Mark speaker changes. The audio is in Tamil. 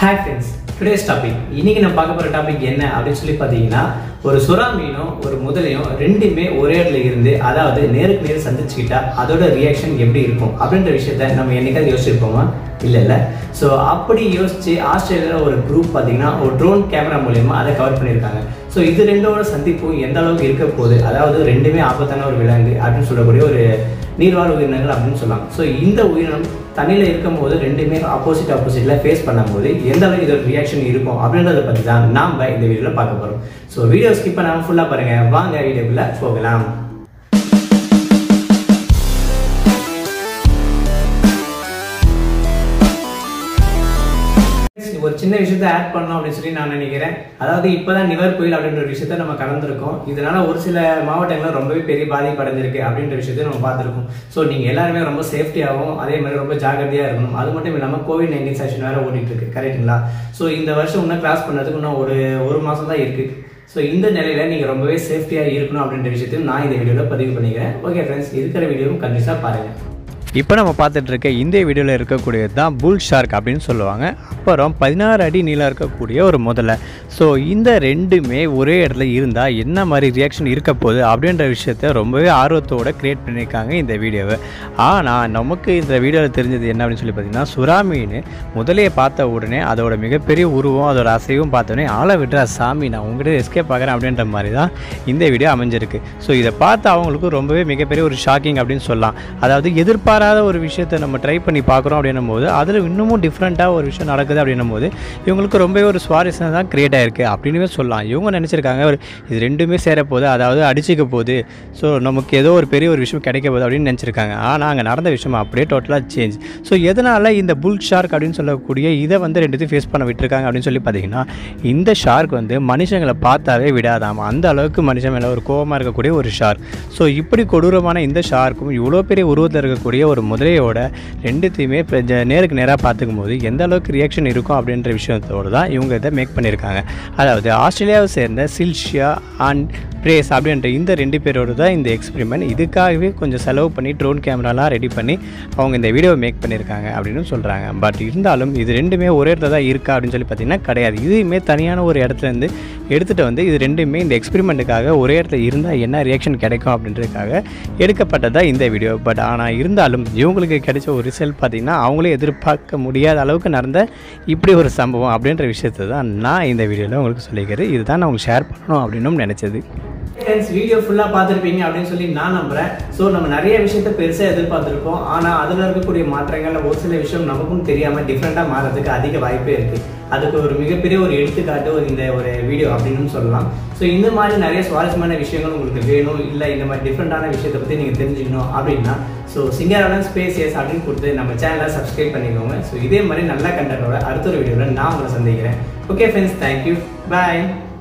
Speaker 1: ஹாய் ஃப்ரெண்ட்ஸ் டுடேஸ் டாபிக் இன்னைக்கு நம்ம பார்க்க போகிற டாபிக் என்ன அப்படின்னு சொல்லி பார்த்தீங்கன்னா ஒரு சுறா மீனும் ஒரு முதலையும் ரெண்டுமே ஒரே இடத்துல இருந்து அதாவது நேருக்கு நேர் சந்திச்சுக்கிட்டா அதோட ரியாக்ஷன் எப்படி இருக்கும் அப்படின்ற விஷயத்த நம்ம என்னைக்காவது யோசிச்சிருப்போமா இல்லை இல்லை ஸோ அப்படி யோசிச்சு ஆஸ்திரேலியாவில் ஒரு குரூப் பார்த்தீங்கன்னா ஒரு ட்ரோன் கேமரா மூலயமா அதை கவர் பண்ணியிருக்காங்க ஸோ இது ரெண்டோட சந்திப்பும் எந்த அளவுக்கு இருக்க போகுது அதாவது ரெண்டுமே ஆபத்தான ஒரு விலங்கு அப்படின்னு சொல்லக்கூடிய ஒரு நீர்வாழ் உயிரினங்கள் அப்படின்னு சொல்லலாம் ஸோ இந்த உயிரினம் தண்ணியில் இருக்கும் போது ரெண்டுமே ஆப்போசிட் ஆப்போசிட்டில் ஃபேஸ் பண்ணும்போது எந்த அளவுக்கு இதோட ரியாக்ஷன் இருக்கும் அப்படின்றத பற்றி தான் நாம் இந்த வீடியோவில் பார்க்க போகிறோம் ஸோ வீடியோ ஸ்கிப் பண்ணாமல் ஃபுல்லாக பாருங்கள் வாங்க வீடியோக்குள்ளே போகலாம் ஒரு சின்ன விஷயத்த ஆட் பண்ணணும் அப்படின்னு சொல்லி நான் நினைக்கிறேன் அதாவது இப்போதான் நிவர் புயல் அப்படின்ற ஒரு விஷயத்த நம்ம கடந்திருக்கோம் இதனால ஒரு சில மாவட்டங்களில் ரொம்பவே பெரிய பாதிப்பு அடைஞ்சிருக்கு அப்படின்ற விஷயத்தையும் நம்ம பார்த்துருக்கோம் ஸோ நீங்கள் எல்லாருமே ரொம்ப சேஃப்டியாகவும் அதே மாதிரி ரொம்ப ஜாகிரதையாக இருக்கணும் அது மட்டும் இல்லாமல் கோவிட் நைன்டீன் செஷன் வேற ஓடிட்டு இருக்கு கரெக்ட்டுங்களா ஸோ இந்த வருஷம் இன்னும் கிராஸ் பண்ணதுக்கு இன்னும் ஒரு ஒரு மாதம் தான் இருக்கு ஸோ இந்த நிலையில நீங்கள் ரொம்பவே சேஃப்டியாக இருக்கணும் அப்படின்ற விஷயத்தையும் நான் இந்த வீடியோவில் பதிவு பண்ணிக்கிறேன் ஓகே ஃப்ரெண்ட்ஸ் இருக்கிற வீடியோவும் கண்டிப்பாக பாருங்கள்
Speaker 2: இப்போ நம்ம பார்த்துட்டு இருக்க இந்த வீடியோவில் இருக்கக்கூடியது தான் புல் ஷார்க் அப்படின்னு சொல்லுவாங்க அப்புறம் பதினாறு அடி நீளம் இருக்கக்கூடிய ஒரு முதலை ஸோ இந்த ரெண்டுமே ஒரே இடத்துல இருந்தால் என்ன மாதிரி ரியாக்ஷன் இருக்க போகுது அப்படின்ற விஷயத்த ரொம்பவே ஆர்வத்தோடு க்ரியேட் பண்ணியிருக்காங்க இந்த வீடியோவை ஆனால் நமக்கு இந்த வீடியோவில் தெரிஞ்சது என்ன அப்படின்னு சொல்லி பார்த்தீங்கன்னா சுறா மீன் முதலையை பார்த்த உடனே அதோட மிகப்பெரிய உருவம் அதோட அசைவும் பார்த்தோன்னே ஆளை விட்டுற சாமி நான் உங்ககிட்ட எஸ்கேப் பார்க்குறேன் அப்படின்ற மாதிரி தான் இந்த வீடியோ அமைஞ்சிருக்கு ஸோ இதை பார்த்து அவங்களுக்கு ரொம்பவே மிகப்பெரிய ஒரு ஷாக்கிங் அப்படின்னு சொல்லலாம் அதாவது எதிர்பாராத ஒரு விஷயத்தை நம்ம ட்ரை பண்ணி பார்க்குறோம் அப்படின்னும் போது அதில் இன்னமும் டிஃப்ரெண்ட்டாக ஒரு விஷயம் நடக்குது அப்படின்னும் போது இவங்களுக்கு ரொம்பவே ஒரு சுவாரஸ்யம் தான் க்ரியேட் ஆயிருக்கு அப்படின்னுமே சொல்லலாம் இவங்க நினச்சிருக்காங்க ஒரு இது ரெண்டுமே சேர போகுது அதாவது அடிச்சிக்க போகுது ஸோ நமக்கு ஏதோ ஒரு பெரிய ஒரு விஷயம் கிடைக்க போகுது அப்படின்னு நினச்சிருக்காங்க ஆனால் அங்கே நடந்த விஷயம் அப்படியே டோட்டலாக சேஞ்ச் ஸோ எதனால் இந்த புல் ஷார்க் அப்படின்னு சொல்லக்கூடிய இதை வந்து ரெண்டுத்தையும் ஃபேஸ் பண்ண விட்டுருக்காங்க அப்படின்னு சொல்லி பார்த்தீங்கன்னா இந்த ஷார்க் வந்து மனுஷங்களை பார்த்தாவே விடாதாம் அந்த அளவுக்கு மனுஷன் மேலே ஒரு கோபமாக இருக்கக்கூடிய ஒரு ஷார்க் ஸோ இப்படி கொடூரமான இந்த ஷார்க்கும் இவ்வளோ பெரிய உருவத்தில் இருக்கக்கூடிய ஒரு முதலையோட ரெண்டுத்தையுமே இப்போ ஜ- நேருக்கு நேராக பார்த்துக்கும் போது எந்த அளவுக்கு ரியாக்ஷன் இருக்கும் அப்படின்ற விஷயத்தோடு தான் இவங்க இதை மேக் பண்ணியிருக்காங்க அதாவது ஆஸ்திரேலியாவை சேர்ந்த சில்ஷியா அண்ட் பிரேஸ் அப்படின்ற இந்த ரெண்டு பேரோட தான் இந்த எக்ஸ்பெரிமெண்ட் இதுக்காகவே கொஞ்சம் செலவு பண்ணி ட்ரோன் கேமராலாம் ரெடி பண்ணி அவங்க இந்த வீடியோவை மேக் பண்ணியிருக்காங்க அப்படின்னு சொல்கிறாங்க பட் இருந்தாலும் இது ரெண்டுமே ஒரே இடத்துல தான் இருக்கா அப்படின்னு சொல்லி பார்த்தீங்கன்னா கிடையாது இதுவுமே தனியான ஒரு இடத்துல இருந்து எடுத்துகிட்டு வந்து இது ரெண்டுமே இந்த எக்ஸ்பெரிமெண்ட்டுக்காக ஒரே இடத்துல இருந்தால் என்ன ரியாக்ஷன் கிடைக்கும் அப்படின்றதுக்காக எடுக்கப்பட்டதா இந்த வீடியோ பட் ஆனால் இருந்தாலும் இவங்களுக்கு கிடைச்ச ஒரு ரிசல்ட் பார்த்தீங்கன்னா அவங்களே எதிர்பார்க்க முடியாத அளவுக்கு நடந்த இப்படி ஒரு சம்பவம் அப்படின்ற விஷயத்தை தான் நான் இந்த வீடியோவில் உங்களுக்கு சொல்லிக்கிறேன் இதுதான் நான் உங்களுக்கு ஷேர் பண்ணணும் அப்படின்னும் நினச்சது
Speaker 1: ஃப்ரெண்ட்ஸ் வீடியோ ஃபுல்லாக பார்த்துருப்பீங்க அப்படின்னு சொல்லி நான் நம்புறேன் ஸோ நம்ம நிறைய விஷயத்த பெருசாக எதிர்பார்த்துருப்போம் ஆனால் அதில் இருக்கக்கூடிய மாற்றங்கள்ல ஒரு சில விஷயம் நமக்கும் தெரியாமல் டிஃப்ரெண்ட்டாக மாறதுக்கு அதிக வாய்ப்பே இருக்கு அதுக்கு ஒரு மிகப்பெரிய ஒரு எடுத்துக்காட்டு ஒரு இந்த ஒரு வீடியோ அப்படின்னு சொல்லலாம் ஸோ இந்த மாதிரி நிறைய சுவாரஸ்யமான விஷயங்கள் உங்களுக்கு வேணும் இல்லை இந்த மாதிரி டிஃப்ரெண்ட்டான விஷயத்தை பற்றி நீங்கள் தெரிஞ்சுக்கணும் அப்படின்னா ஸோ சிங்கரான ஸ்பேஸ் எஸ் அப்படின்னு கொடுத்து நம்ம சேனலை சப்ஸ்கிரைப் பண்ணிக்கோங்க ஸோ இதே மாதிரி நல்ல கண்டென்ட்டோட அடுத்த ஒரு வீடியோவில் நான் உங்களை சந்திக்கிறேன் ஓகே ஃப்ரெண்ட்ஸ் தேங்க்யூ பாய்